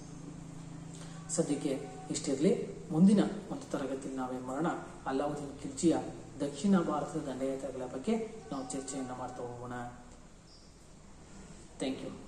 A: ಸದ್ಯಕ್ಕೆ ಇಷ್ಟಿರಲಿ ಮುಂದಿನ ಒಂದು ತರಗತಿಯಲ್ಲಿ ನಾವೇನು ಮಾಡೋಣ ಅಲ್ಲಾವುದ್ದೀನ್ ಖಿಲ್ಜಿಯ ದಕ್ಷಿಣ ಭಾರತದ ದಂಡಯಾತ್ರೆಗಳ ಬಗ್ಗೆ ನಾವು ಚರ್ಚೆಯನ್ನು ಮಾಡ್ತಾ ಹೋಗೋಣ ಥ್ಯಾಂಕ್ ಯು